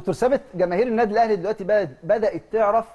دكتور ثابت جماهير النادي الاهلي دلوقتي بدات بدات تعرف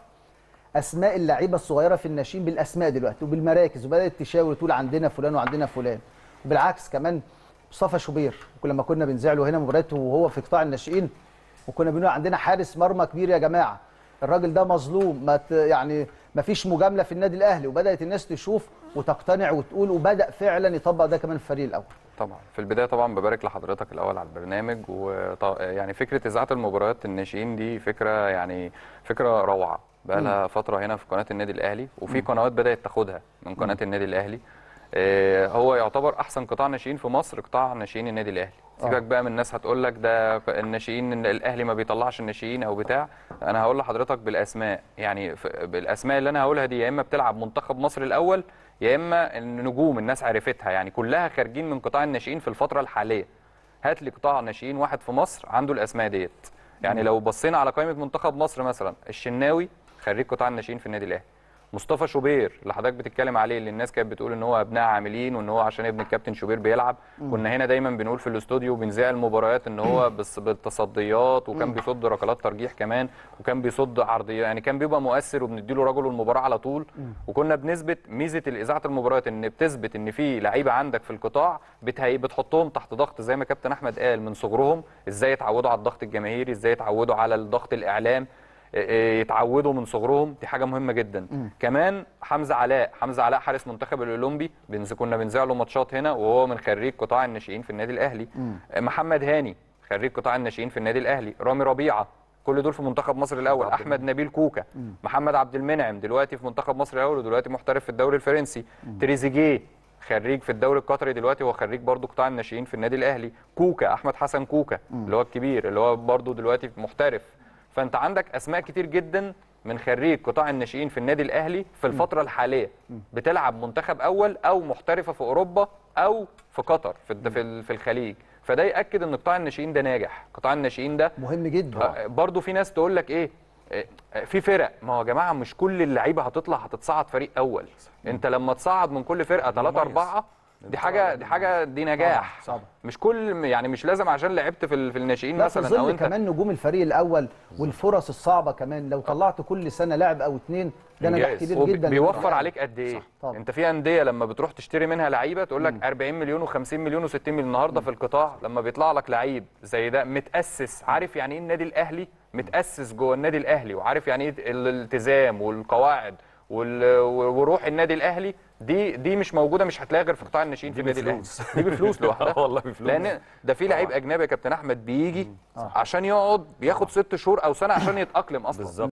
اسماء اللعيبه الصغيره في الناشئين بالاسماء دلوقتي وبالمراكز وبدات تشاور تقول عندنا فلان وعندنا فلان وبالعكس كمان مصطفى شوبير لما كنا بنذيع له هنا مبارياته وهو في قطاع الناشئين وكنا بنقول عندنا حارس مرمى كبير يا جماعه الراجل ده مظلوم ما ت- يعني ما فيش مجامله في النادي الاهلي وبدات الناس تشوف وتقتنع وتقول وبدا فعلا يطبق ده كمان في الفريق الاول طبعا في البدايه طبعا ببارك لحضرتك الاول على البرنامج وط... يعني فكره اذاعه المباريات الناشئين دي فكره يعني فكره روعه بقى لها فتره هنا في قناه النادي الاهلي وفي قنوات بدات تاخدها من قناه النادي الاهلي آه، هو يعتبر احسن قطاع ناشئين في مصر قطاع ناشئين النادي الاهلي سيبك بقى من الناس هتقول لك ده الناشئين إن الاهلي ما بيطلعش الناشئين او بتاع انا هقول لحضرتك بالاسماء يعني ف- بالاسماء اللي انا هقولها دي يا اما بتلعب منتخب مصر الاول يا اما النجوم الناس عرفتها يعني كلها خارجين من قطاع الناشئين في الفتره الحاليه هات لي قطاع ناشئين واحد في مصر عنده الاسماء ديت يعني لو بصينا على قائمه منتخب مصر مثلا الشناوي خريج قطاع الناشئين في النادي الاهلي مصطفى شوبير اللي حضرتك بتتكلم عليه اللي الناس كانت بتقول ان هو ابناء عاملين وان هو عشان ابن الكابتن شوبير بيلعب كنا هنا دايما بنقول في الاستوديو بنذيع المباريات ان هو بس بالتصديات وكان بيصد ركلات ترجيح كمان وكان بيصد عرضيه يعني كان بيبقى مؤثر وبنديله رجل المباراه على طول وكنا بنثبت ميزه الاذاعه المباريات ان بتثبت ان في لعيبه عندك في القطاع بتهي بتحطهم تحت ضغط زي ما كابتن احمد قال من صغرهم ازاي يتعودوا على الضغط الجماهيري ازاي يتعودوا على الضغط الاعلام إيه، يتعودوا من صغرهم دي حاجه مهمه جدا كمان حمزه علاء حمزه علاء حارس منتخب الاولمبي بنز كنا بنذيع له ماتشات هنا وهو من خريج قطاع الناشئين في النادي الاهلي محمد هاني خريج قطاع الناشئين في النادي الاهلي رامي ربيعه كل دول في منتخب مصر الاول احمد نبيل كوكا محمد عبد المنعم دلوقتي في منتخب مصر الاول ودلوقتي محترف في الدوري الفرنسي تريزيجيه خريج في الدوري القطري دلوقتي هو خريج برضه قطاع الناشئين في النادي الاهلي كوكا احمد حسن كوكا اللي هو الكبير اللي هو برضه دلوقتي محترف فانت عندك اسماء كتير جدا من خريج قطاع الناشئين في النادي الاهلي في الفتره الحاليه بتلعب منتخب اول او محترفه في اوروبا او في قطر في الد- في ال- في الخليج فده ياكد ان قطاع الناشئين ده ناجح قطاع الناشئين ده مهم جدا آه، برضو في ناس تقول لك ايه آه، آه، في فرق ما هو يا جماعه مش كل اللعيبه هتطلع هتصعد فريق اول انت لما تصعد من كل فرقه ثلاثة أربعة دي حاجه دي حاجه دي نجاح طبعا، طبعا. مش كل يعني مش لازم عشان لعبت في ال- في الناشئين لا في مثلا او ظل انت كمان نجوم الفريق الاول والفرص الصعبه كمان لو طلعت كل سنه لاعب او اتنين ده نجاح إنجاز. كبير وب- جدا بيوفر عليك قد ايه طبعا. انت في انديه لما بتروح تشتري منها لعيبه تقول لك 40 مليون و50 مليون و60 مليون النهارده في القطاع لما بيطلع لك لعيب زي ده متاسس عارف يعني ايه النادي الاهلي متاسس جوه النادي الاهلي وعارف يعني ايه الالتزام والقواعد وال- وروح النادي الاهلي دي دي مش موجوده مش هتلاقيها غير في قطاع الناشئين في النادي الاهلي بفلوس. دي بفلوس لوحدها والله بفلوس. لان ده في لعيب اجنبي يا كابتن احمد بيجي عشان يقعد بياخد ست شهور او سنه عشان يتاقلم اصلا بالظبط